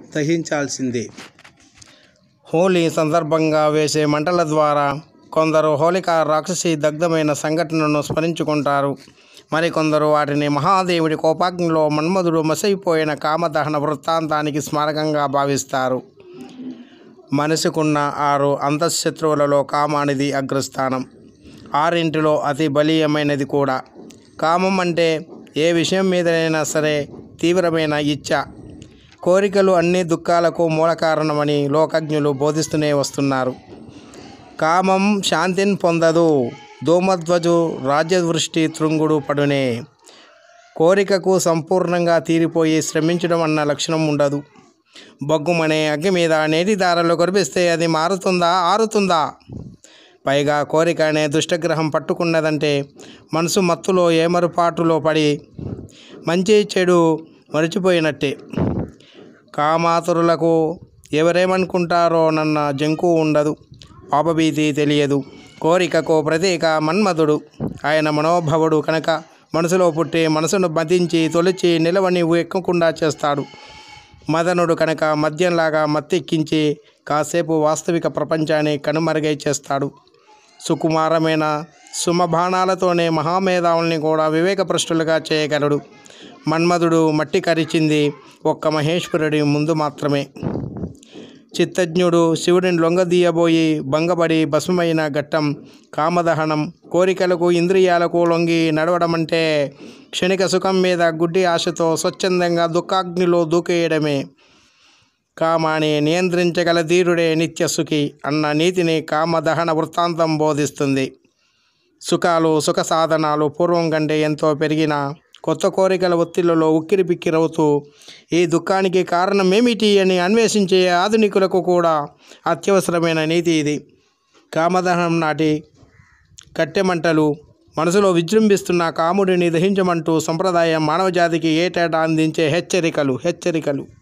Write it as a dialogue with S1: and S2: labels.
S1: దహించాల్సిందే
S2: హోలీ సందర్భంగా వేసే మంటల ద్వారా కొందరు హోలికా రాక్షసి దగ్ధమైన సంఘటనను స్మరించుకుంటారు మరికొందరు వాటిని మహాదేవుడి కోపాగ్నిలో మన్మధుడు మసైపోయిన కామదహన వృత్తాంతానికి స్మారకంగా భావిస్తారు మనసుకున్న ఆరు అంతఃశత్రువులలో కామానిది అగ్రస్థానం ఆరింటిలో అతి బలీయమైనది కూడా కామం అంటే ఏ విషయం మీదైనా సరే తీవ్రమైన ఇచ్చ కోరికలు అన్ని దుఃఖాలకు మూల కారణమని లోకజ్ఞులు బోధిస్తూనే వస్తున్నారు కామం శాంతిని పొందదు ధూమధ్వజు రాజ్యదృష్టి తృంగుడు పడునే కోరికకు సంపూర్ణంగా తీరిపోయి శ్రమించడం అన్న లక్షణం ఉండదు బొగ్గుమనే అగ్గి మీద నేటి దారలు కురిపిస్తే అది మారుతుందా ఆరుతుందా పైగా కోరిక అనే దుష్టగ్రహం పట్టుకున్నదంటే మనసు మత్తులో ఏమరుపాటులో పడి మంచి చెడు మరిచిపోయినట్టే కామాతురులకు ఎవరేమనుకుంటారో నన్న జంకు ఉండదు పాపభీతి తెలియదు కోరికకు ప్రతీక మన్మధుడు ఆయన మనోభవుడు కనుక మనసులో పుట్టి మనసును మదించి తొలిచి నిలవని ఎక్కకుండా చేస్తాడు మదనుడు కనుక మద్యంలాగా మత్తెక్కించి కాసేపు వాస్తవిక ప్రపంచాన్ని కనుమరుగై చేస్తాడు సుకుమారమైన సుమబాణాలతోనే మహామేధావుల్ని కూడా వివేకభ్రష్టులుగా చేయగలడు మన్మధుడు మట్టి కరిచింది ఒక్క మహేశ్వరుడి ముందు మాత్రమే చిత్తజ్ఞుడు శివుడిని లొంగదీయబోయి భంగపడి భస్మమైన ఘట్టం కామదహనం కోరికలకు ఇంద్రియాలకు లొంగి నడవడమంటే క్షణిక సుఖం మీద గుడ్డి ఆశతో స్వచ్ఛందంగా దుఃఖాగ్నిలో దూకేయడమే కామాని నియంత్రించగల ధీరుడే నిత్య సుఖి అన్న నీతిని కామదహన వృత్తాంతం బోధిస్తుంది సుఖాలు సుఖ సాధనాలు పూర్వం కంటే ఎంతో పెరిగిన కొత్త కోరికల ఒత్తిళ్లలో ఉక్కిరి బిక్కిరవుతూ ఈ దుఃఖానికి కారణమేమిటి అని అన్వేషించే ఆధునికులకు కూడా అత్యవసరమైన నీతి ఇది కామదహనం నాటి కట్టెమంటలు మనసులో విజృంభిస్తున్న కాముడిని దహించమంటూ సంప్రదాయం మానవజాతికి ఏటేటా అందించే హెచ్చరికలు హెచ్చరికలు